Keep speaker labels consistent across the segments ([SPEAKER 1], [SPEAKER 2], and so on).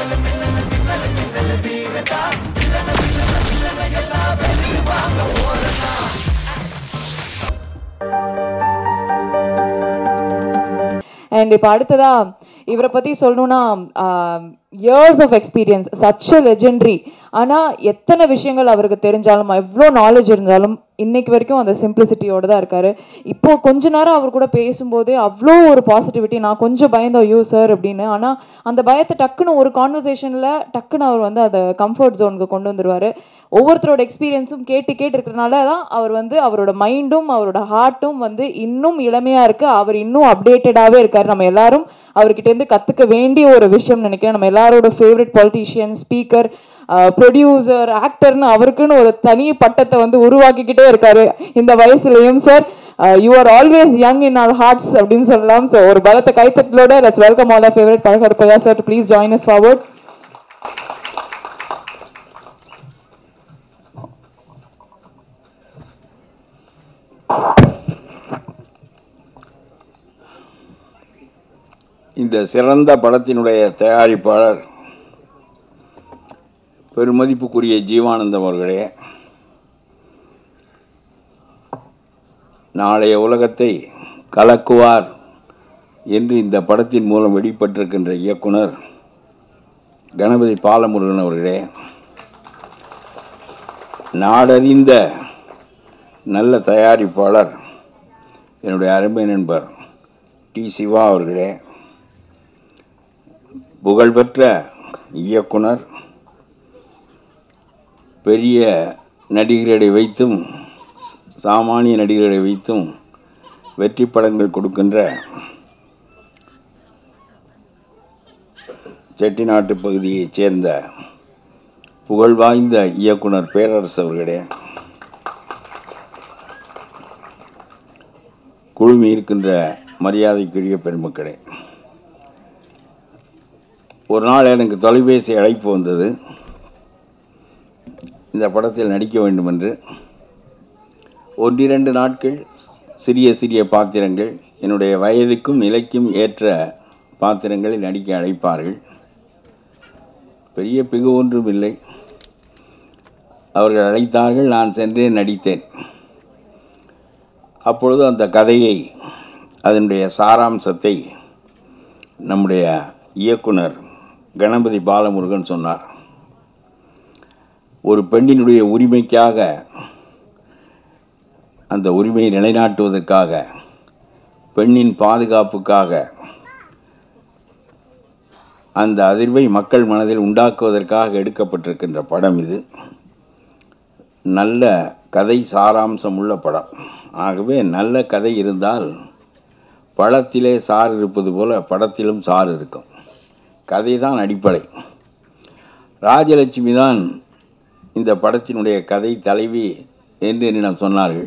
[SPEAKER 1] and இப்போ அடுத்ததா இவரை பற்றி சொல்லணும்னா years of experience such a legendary ஆனால் எத்தனை விஷயங்கள் அவருக்கு தெரிஞ்சாலும் எவ்வளோ நாலேஜ் இருந்தாலும் இன்னைக்கு வரைக்கும் அந்த சிம்பிளிசிட்டியோட தான் இருக்காரு இப்போ கொஞ்ச நேரம் அவர் கூட பேசும்போதே அவ்வளோ ஒரு பாசிட்டிவிட்டி நான் கொஞ்சம் பயந்தோம் ஐயோ சார் அப்படின்னு ஆனால் அந்த பயத்தை டக்குன்னு ஒரு கான்வர்சேஷனில் டக்குன்னு அவர் வந்து அதை கம்ஃபர்ட் ஜோனுக்கு கொண்டு வந்துருவார் ஒவ்வொருத்தரோட எக்ஸ்பீரியன்ஸும் கேட்டு கேட்டு இருக்கிறனால தான் அவர் வந்து அவரோட மைண்டும் அவரோட ஹார்ட்டும் வந்து இன்னும் இளமையாக இருக்குது அவர் இன்னும் அப்டேட்டடாகவே இருக்கார் நம்ம எல்லாரும் அவர்கிட்டேருந்து கற்றுக்க வேண்டிய ஒரு விஷயம் நினைக்கிறேன் நம்ம எல்லாரோட ஃபேவரட் பொலிட்டீஷியன் ஸ்பீக்கர் ப்ரொடியூசர் ஆக்டர்னு அவருக்குன்னு ஒரு தனி பட்டத்தை வந்து உருவாக்கிக்கிட்டே இருக்காரு இந்த வயசுலயும் sir you are always young in our hearts அப்படின்னு சொல்லலாம் ஸோ ஒரு பலத்த கைத்தட்டலோட லெட்ஸ் வெல்கம் ஆல் ஃபேவரட் பழகற்பையா sir please join us forward
[SPEAKER 2] இந்த சிறந்த படத்தினுடைய தயாரிப்பாளர் பெருமதிப்புக்குரிய ஜீவானந்தம் அவர்களே நாளைய உலகத்தை கலக்குவார் என்று இந்த படத்தின் மூலம் வெளிப்பட்டிருக்கின்ற இயக்குனர் கணபதி பாலமுருகன் அவர்களே நாடறிந்த நல்ல தயாரிப்பாளர் என்னுடைய அருமை நண்பர் டி சிவா அவர்களே புகழ்பெற்ற இயக்குனர் பெரிய நடிகர்களை வைத்தும் சாமானிய நடிகர்களை வைத்தும் வெற்றி படங்கள் கொடுக்கின்ற செட்டிநாட்டு பகுதியைச் சேர்ந்த புகழ்வாய்ந்த இயக்குனர் பேரரசு அவர்களே குழுமி இருக்கின்ற மரியாதைக்குரிய பெருமக்களே ஒரு நாள் எனக்கு தொலைபேசி அழைப்பு வந்தது இந்த படத்தில் நடிக்க வேண்டும் என்று ஒன்றிரண்டு நாட்கள் சிறிய சிறிய பாத்திரங்கள் என்னுடைய வயதுக்கும் நிலைக்கும் ஏற்ற பாத்திரங்களில் நடிக்க அழைப்பார்கள் பெரிய பிகு ஒன்றும் இல்லை அவர்கள் அழைத்தார்கள் நான் சென்றே நடித்தேன் அப்பொழுது அந்த கதையை அதனுடைய சாராம்சத்தை நம்முடைய இயக்குனர் கணபதி பாலமுருகன் சொன்னார் ஒரு பெண்ணினுடைய உரிமைக்காக அந்த உரிமையை நிலைநாட்டுவதற்காக பெண்ணின் பாதுகாப்புக்காக அந்த அதிர்வை மக்கள் மனதில் உண்டாக்குவதற்காக எடுக்கப்பட்டிருக்கின்ற படம் இது நல்ல கதை சாராம்சம் உள்ள படம் ஆகவே நல்ல கதை இருந்தால் பழத்திலே சாறு இருப்பது போல படத்திலும் சாறு இருக்கும் கதை தான் அடிப்படை ராஜலட்சுமி தான் இந்த படத்தினுடைய கதை தலைவி என்று என்னிடம் சொன்னார்கள்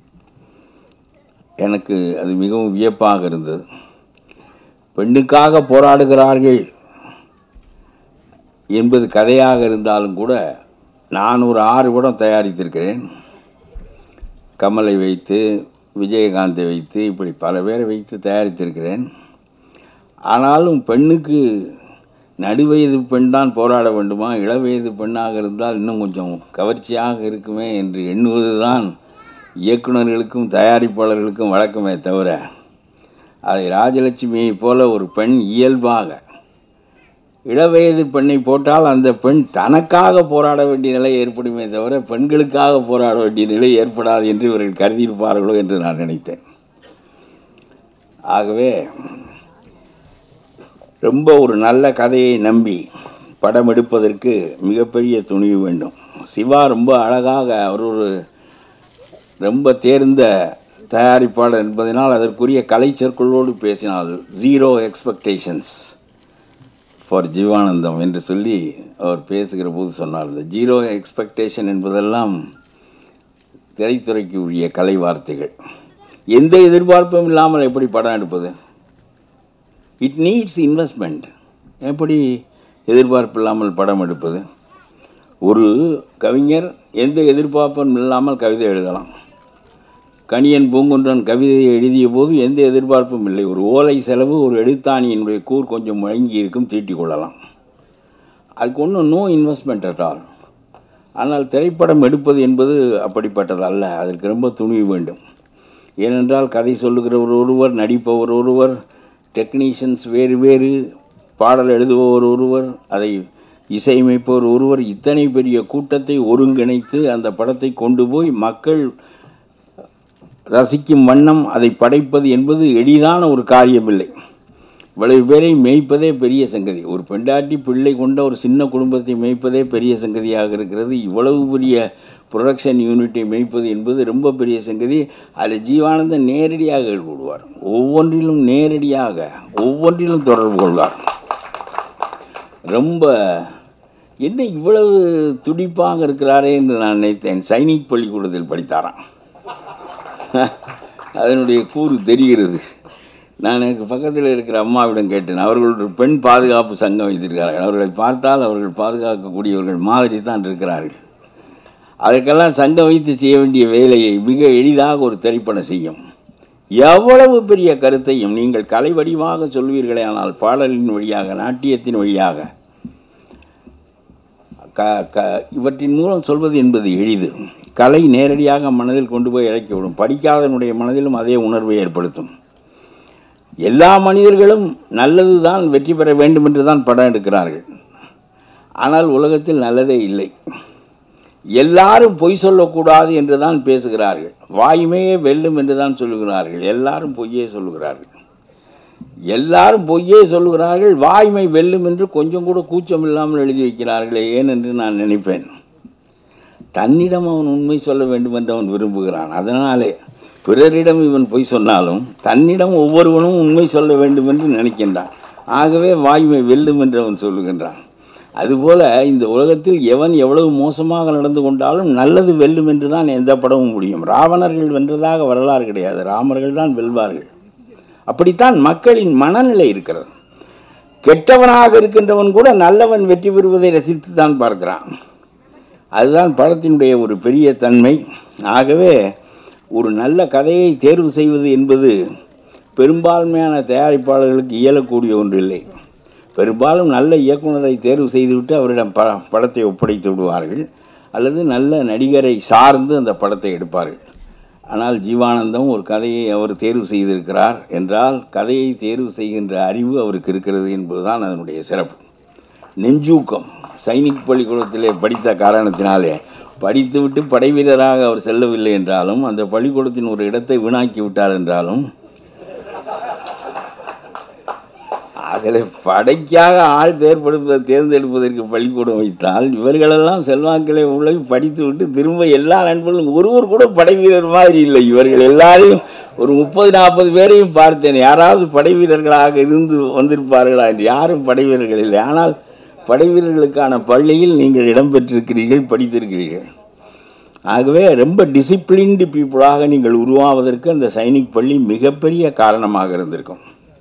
[SPEAKER 2] எனக்கு அது மிகவும் வியப்பாக இருந்தது பெண்ணுக்காக போராடுகிறார்கள் என்பது கதையாக இருந்தாலும் கூட நான் ஒரு ஆறு படம் தயாரித்திருக்கிறேன் கமலை வைத்து விஜயகாந்தை வைத்து இப்படி பல பேரை வைத்து தயாரித்திருக்கிறேன் ஆனாலும் பெண்ணுக்கு நடுவயது பெண் தான் போராட வேண்டுமா இளவயது பெண்ணாக இருந்தால் இன்னும் கொஞ்சம் கவர்ச்சியாக இருக்குமே என்று எண்ணுவது தான் இயக்குநர்களுக்கும் தயாரிப்பாளர்களுக்கும் வழக்கமே தவிர அதை ராஜலட்சுமியைப் போல ஒரு பெண் இயல்பாக இளவயது பெண்ணை போட்டால் அந்த பெண் தனக்காக போராட வேண்டிய நிலை ஏற்படுமே தவிர பெண்களுக்காக போராட வேண்டிய நிலை ஏற்படாது என்று இவர்கள் கருதியிருப்பார்களோ என்று நான் நினைத்தேன் ஆகவே ரொம்ப ஒரு நல்ல கதையை நம்பி படம் எடுப்பதற்கு மிகப்பெரிய துணிவு வேண்டும் சிவா ரொம்ப அழகாக அவர் ஒரு ரொம்ப தேர்ந்த தயாரிப்பாளர் என்பதனால் அதற்குரிய கலை சொற்களோடு பேசினால் ஜீரோ எக்ஸ்பெக்டேஷன்ஸ் ஃபார் ஜீவானந்தம் என்று சொல்லி அவர் பேசுகிற போது சொன்னார் இந்த ஜீரோ எக்ஸ்பெக்டேஷன் என்பதெல்லாம் திரைத்துறைக்கு உரிய கலை வார்த்தைகள் எந்த எதிர்பார்ப்பும் இல்லாமல் எப்படி படம் எடுப்பது இட் நீட்ஸ் இன்வெஸ்ட்மெண்ட் எப்படி எதிர்பார்ப்பு இல்லாமல் படம் எடுப்பது ஒரு கவிஞர் எந்த எதிர்பார்ப்பும் இல்லாமல் கவிதை எழுதலாம் கணியன் பூங்குன்றன் கவிதையை எழுதிய போது எந்த எதிர்பார்ப்பும் இல்லை ஒரு ஓலை செலவு ஒரு எழுத்தாணியினுடைய கூர் கொஞ்சம் முழங்கி இருக்கும் தீட்டிக் கொள்ளலாம் அதுக்கு ஒன்றும் நோ இன்வெஸ்ட்மெண்ட் அட் ஆல் ஆனால் திரைப்படம் எடுப்பது என்பது அப்படிப்பட்டதல்ல அதற்கு ரொம்ப துணிவு வேண்டும் ஏனென்றால் கதை சொல்லுகிறவர் ஒருவர் நடிப்பவர் ஒருவர் டெக்னீஷியன்ஸ் வேறு வேறு பாடல் எழுதுபவர் ஒருவர் அதை இசையமைப்பவர் ஒருவர் இத்தனை பெரிய கூட்டத்தை ஒருங்கிணைத்து அந்த படத்தை கொண்டு போய் மக்கள் ரசிக்கும் வண்ணம் அதை படைப்பது என்பது எளிதான ஒரு காரியமில்லை இவ்வளவு பேரை மேய்ப்பதே பெரிய சங்கதி ஒரு பெண்டாட்டி பிள்ளை கொண்ட ஒரு சின்ன குடும்பத்தை மேய்ப்பதே பெரிய சங்கதியாக இருக்கிறது இவ்வளவு பெரிய ப்ரொடக்ஷன் யூனிட்டை மேய்ப்பது என்பது ரொம்ப பெரிய சங்கதி அதில் ஜீவானந்தன் நேரடியாக ஈடுபடுவார் ஒவ்வொன்றிலும் நேரடியாக ஒவ்வொன்றிலும் தொடர்பு கொள்வார் ரொம்ப என்ன இவ்வளவு துடிப்பாக இருக்கிறாரே என்று நான் நினைத்தேன் சைனிக் பள்ளிக்கூடத்தில் படித்தாராம் அதனுடைய கூறு தெரிகிறது நான் எனக்கு பக்கத்தில் இருக்கிற அம்மாவிடம் கேட்டேன் அவர்கள் ஒரு பெண் பாதுகாப்பு சங்கம் வைத்திருக்கிறார்கள் அவர்களை பார்த்தால் அவர்கள் பாதுகாக்கக்கூடியவர்கள் மாதிரி தான் இருக்கிறார்கள் அதற்கெல்லாம் சங்கம் வைத்து செய்ய வேண்டிய வேலையை மிக எளிதாக ஒரு திரைப்படம் செய்யும் எவ்வளவு பெரிய கருத்தையும் நீங்கள் கலை வடிவாக சொல்வீர்களே ஆனால் பாடலின் வழியாக நாட்டியத்தின் வழியாக க க இவற்றின் மூலம் சொல்வது என்பது எளிது கலை நேரடியாக மனதில் கொண்டு போய் இறக்கிவிடும் படிக்காதவனுடைய மனதிலும் அதே உணர்வை ஏற்படுத்தும் எல்லா மனிதர்களும் நல்லது தான் வெற்றி பெற வேண்டும் என்று தான் படம் எடுக்கிறார்கள் ஆனால் உலகத்தில் நல்லதே இல்லை எல்லாரும் பொய் சொல்லக்கூடாது என்று தான் பேசுகிறார்கள் வாய்மையே வெல்லும் என்று தான் சொல்லுகிறார்கள் எல்லாரும் பொய்யே சொல்லுகிறார்கள் எல்லாரும் பொய்யே சொல்லுகிறார்கள் வாய்மை வெல்லும் என்று கொஞ்சம் கூட கூச்சம் இல்லாமல் எழுதி வைக்கிறார்களே ஏன் என்று நான் நினைப்பேன் தன்னிடம் அவன் உண்மை சொல்ல வேண்டும் என்று அவன் விரும்புகிறான் அதனாலே பிறரிடம் இவன் பொய் சொன்னாலும் தன்னிடம் ஒவ்வொருவனும் உண்மை சொல்ல வேண்டும் என்று நினைக்கின்றான் ஆகவே வாய்மை வெல்லும் என்று அவன் சொல்லுகின்றான் அதுபோல இந்த உலகத்தில் எவன் எவ்வளவு மோசமாக நடந்து கொண்டாலும் நல்லது வெல்லும் என்று தான் எந்த படமும் முடியும் ராவணர்கள் வென்றதாக வரலாறு கிடையாது ராமர்கள் தான் வெல்வார்கள் அப்படித்தான் மக்களின் மனநிலை இருக்கிறது கெட்டவனாக இருக்கின்றவன் கூட நல்லவன் வெற்றி பெறுவதை ரசித்து தான் பார்க்கிறான் அதுதான் படத்தினுடைய ஒரு பெரிய தன்மை ஆகவே ஒரு நல்ல கதையை தேர்வு செய்வது என்பது பெரும்பான்மையான தயாரிப்பாளர்களுக்கு இயலக்கூடிய ஒன்று இல்லை பெரும்பாலும் நல்ல இயக்குனரை தேர்வு செய்துவிட்டு அவரிடம் ப படத்தை ஒப்படைத்து விடுவார்கள் அல்லது நல்ல நடிகரை சார்ந்து அந்த படத்தை எடுப்பார்கள் ஆனால் ஜீவானந்தம் ஒரு கதையை அவர் தேர்வு செய்திருக்கிறார் என்றால் கதையை தேர்வு செய்கின்ற அறிவு அவருக்கு இருக்கிறது என்பதுதான் அதனுடைய சிறப்பு நெஞ்சூக்கம் சைனிக் பள்ளிக்கூடத்திலே படித்த காரணத்தினாலே படித்துவிட்டு படை வீரராக அவர் செல்லவில்லை என்றாலும் அந்த பள்ளிக்கூடத்தின் ஒரு இடத்தை வீணாக்கி விட்டார் என்றாலும் அதில் படைக்காக ஆள் தேர்ப்படுத்த தேர்ந்தெடுப்பதற்கு பள்ளிக்கூடம் வைத்தால் இவர்களெல்லாம் செல்வாக்கிலே உள்ள படித்து விட்டு திரும்ப எல்லா நண்பர்களும் ஒருவர் கூட படை வீரர் மாதிரி இல்லை இவர்கள் எல்லாரையும் ஒரு முப்பது நாற்பது பேரையும் பார்த்தேன் யாராவது படை வீரர்களாக இருந்து வந்திருப்பார்களா என்று யாரும் படை வீரர்கள் இல்லை ஆனால் படை வீரர்களுக்கான பள்ளியில் நீங்கள் இடம்பெற்றிருக்கிறீர்கள் படித்திருக்கிறீர்கள் ஆகவே ரொம்ப டிசிப்ளின்டு பீப்புளாக நீங்கள் உருவாவதற்கு அந்த சைனிக் பள்ளி மிகப்பெரிய காரணமாக இருந்திருக்கும்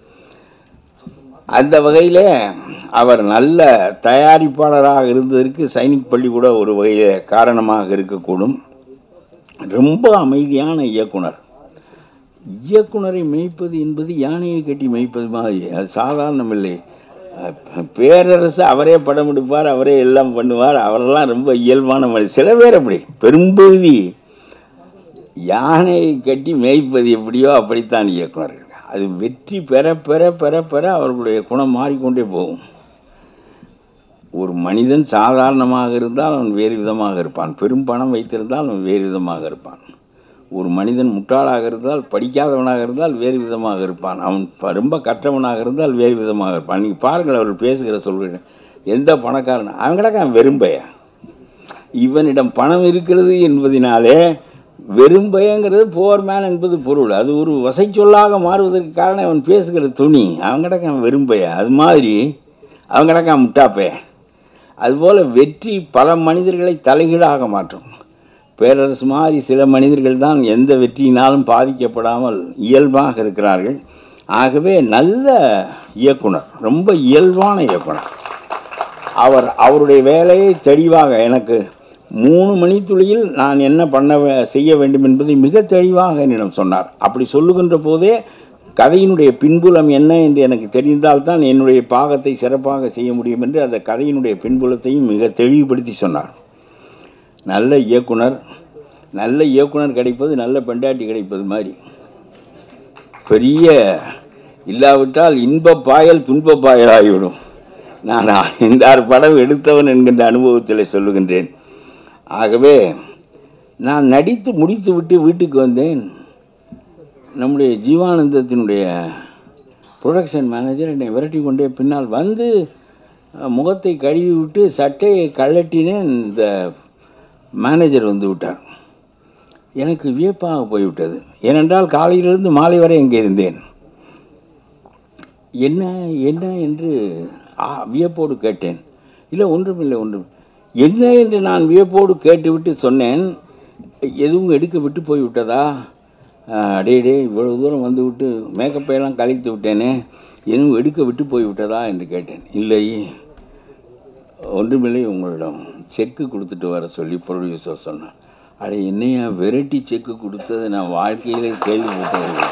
[SPEAKER 2] அந்த வகையில் அவர் நல்ல தயாரிப்பாளராக இருந்ததற்கு சைனிக் பள்ளி கூட ஒரு வகையில் காரணமாக இருக்கக்கூடும் ரொம்ப அமைதியான இயக்குனர் இயக்குனரை மேய்ப்பது என்பது யானையை கட்டி மேய்ப்பது மாதிரி அது சாதாரணமில்லை அஹ் பேரரசு அவரே படம் எடுப்பார் அவரே எல்லாம் பண்ணுவார் அவரெல்லாம் ரொம்ப இயல்பான மனிதர் சில பேர் அப்படி பெரும்பகுதி யானையை கட்டி மேய்ப்பது எப்படியோ அப்படித்தான் இயக்குனர்கள் அது வெற்றி பெற பெற பெற பெற அவர்களுடைய குணம் மாறிக்கொண்டே போகும் ஒரு மனிதன் சாதாரணமாக இருந்தால் அவன் வேறு விதமாக இருப்பான் பெரும் பணம் வைத்திருந்தால் அவன் வேறு விதமாக இருப்பான் ஒரு மனிதன் முட்டாளாக இருந்தால் படிக்காதவனாக இருந்தால் வேறு விதமாக இருப்பான் அவன் ப- ரொம்ப கற்றவனாக இருந்தால் வேறு விதமாக இருப்பான் நீங்கள் பாருங்கள் அவர்கள் பேசுகிற சொல்கிறேன் எந்த பணக்காரன் அவன் கிடக்க அவன் வெறும்பைய இவனிடம் பணம் இருக்கிறது என்பதினாலே வெறும்பயங்கிறது போர் மேன் என்பது பொருள் அது ஒரு வசை சொல்லாக மாறுவதற்கு காரணம் அவன் பேசுகிற துணி அவன் கிடக்க அவன் வெறும்பைய அது மாதிரி அவன் கிடக்க அவன் முட்டாப்பைய அதுபோல் வெற்றி பல மனிதர்களை தலைகீழாக மாற்றும் பேரரசு மாதிரி சில மனிதர்கள் தான் எந்த வெற்றியினாலும் பாதிக்கப்படாமல் இயல்பாக இருக்கிறார்கள் ஆகவே நல்ல இயக்குனர் ரொம்ப இயல்பான இயக்குனர் அவர் அவருடைய வேலையை தெளிவாக எனக்கு மூணு மணித்துளியில் நான் என்ன பண்ண வே- செய்ய வேண்டும் என்பதை மிக தெளிவாக என்னிடம் சொன்னார் அப்படி சொல்லுகின்ற போதே கதையினுடைய பின்புலம் என்ன என்று எனக்கு தெரிந்தால்தான் என்னுடைய பாகத்தை சிறப்பாக செய்ய முடியும் என்று அந்த கதையினுடைய பின்புலத்தையும் மிக தெளிவுபடுத்தி சொன்னார் நல்ல இயக்குனர் நல்ல இயக்குனர் கிடைப்பது நல்ல பெண்டாட்டி கிடைப்பது மாதிரி பெரிய இல்லாவிட்டால் இன்ப பாயல் துன்ப பாயல் ஆகிவிடும் நான் இந்த ஆறு படம் எடுத்தவன் என்கின்ற அனுபவத்தில் சொல்லுகின்றேன் ஆகவே நான் நடித்து முடித்து விட்டு வீட்டுக்கு வந்தேன் நம்முடைய ஜீவானந்தத்தினுடைய ப்ரொடக்ஷன் மேனேஜர் என்னை விரட்டி கொண்டே பின்னால் வந்து அஹ், முகத்தை கழுவி விட்டு சட்டையை கழட்டினேன் இந்த மேனேஜர் வந்து விட்டார் எனக்கு வியப்பாக போய்விட்டது ஏனென்றால் காலையிலிருந்து மாலை வரை இங்கே இருந்தேன் என்ன என்ன என்று ஆ, வியப்போடு கேட்டேன் இல்லை ஒன்றுமில்லை ஒன்றும் என்ன என்று நான் வியப்போடு கேட்டுவிட்டு சொன்னேன் எதுவும் எடுக்க விட்டு போய் விட்டதா ஆ, டே டே இவ்வளவு தூரம் வந்து விட்டு மேக்கப்பையெல்லாம் கழித்து விட்டேனே எதுவும் எடுக்க விட்டு போய் விட்டதா என்று கேட்டேன் இல்லை ஒன்றுமில்லை உங்களிடம் செக்கு கொடுத்துட்டு வர சொல்லி ப்ரொடியூசர் சொன்னான் அட என்னையா வெரைட்டி செக்கு கொடுத்தது நான் வாழ்க்கையிலே கேள்விப்பட்டதில்லை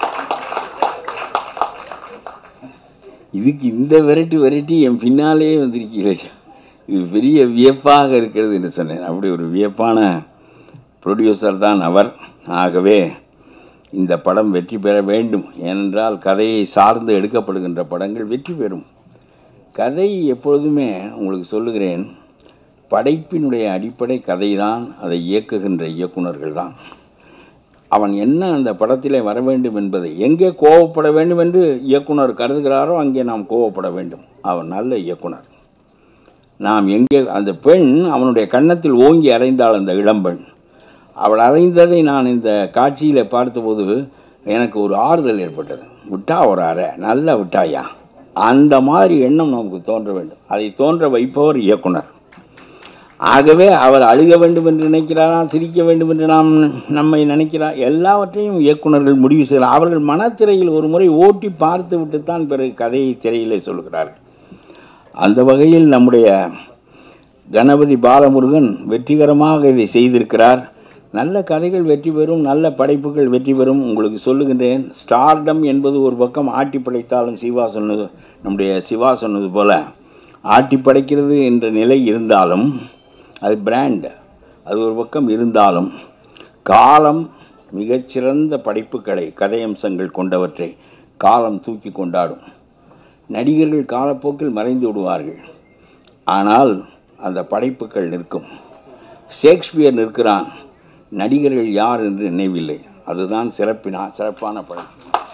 [SPEAKER 2] இதுக்கு இந்த வெரைட்டி வெரைட்டி என் பின்னாலே வந்திருக்கீங்களே இது பெரிய வியப்பாக இருக்கிறது என்று சொன்னேன் அப்படி ஒரு வியப்பான ப்ரொடியூசர் தான் அவர் ஆகவே இந்த படம் வெற்றி பெற வேண்டும் ஏனென்றால் கதையை சார்ந்து எடுக்கப்படுகின்ற படங்கள் வெற்றி பெறும் கதை எப்பொழுதுமே உங்களுக்கு சொல்லுகிறேன் படைப்பினுடைய அடிப்படை கதை தான் அதை இயக்குகின்ற இயக்குனர்கள் தான் அவன் என்ன அந்த படத்திலே வர வேண்டும் என்பதை எங்கே கோவப்பட வேண்டும் என்று இயக்குனர் கருதுகிறாரோ அங்கே நாம் கோவப்பட வேண்டும் அவன் நல்ல இயக்குனர் நாம் எங்கே அந்த பெண் அவனுடைய கன்னத்தில் ஓங்கி அறைந்தாள் அந்த இளம்பெண் அவள் அறைந்ததை நான் இந்த காட்சியில் பார்த்தபோது எனக்கு ஒரு ஆறுதல் ஏற்பட்டது விட்டா ஒரு அறை நல்லா விட்டாயா அந்த மாதிரி எண்ணம் நமக்கு தோன்ற வேண்டும் அதை தோன்ற வைப்பவர் இயக்குனர் ஆகவே அவர் அழுக வேண்டும் என்று நினைக்கிறாரா சிரிக்க வேண்டும் என்று நாம் நம்மை நினைக்கிறார் எல்லாவற்றையும் இயக்குனர்கள் முடிவு செய்கிறார் அவர்கள் மனத்திரையில் ஒரு முறை ஓட்டி பார்த்து விட்டுத்தான் பிறகு கதையை திரையிலே சொல்கிறார்கள் அந்த வகையில் நம்முடைய கணபதி பாலமுருகன் வெற்றிகரமாக இதை செய்திருக்கிறார் நல்ல கதைகள் வெற்றி பெறும் நல்ல படைப்புகள் வெற்றி பெறும் உங்களுக்கு சொல்லுகின்றேன் ஸ்டார்டம் என்பது ஒரு பக்கம் ஆட்டி படைத்தாலும் சிவா சொன்னது நம்முடைய சிவா சொன்னது போல ஆட்டி படைக்கிறது என்ற நிலை இருந்தாலும் அது பிராண்ட் அது ஒரு பக்கம் இருந்தாலும் காலம் மிகச்சிறந்த படைப்புகளை கதையம்சங்கள் கொண்டவற்றை காலம் தூக்கி கொண்டாடும் நடிகர்கள் காலப்போக்கில் மறைந்து விடுவார்கள் ஆனால் அந்த படைப்புகள் நிற்கும் ஷேக்ஸ்பியர் நிற்கிறான் நடிகர்கள் யார் என்று நினைவில்லை அதுதான் சிறப்பினா சிறப்பான படைப்பு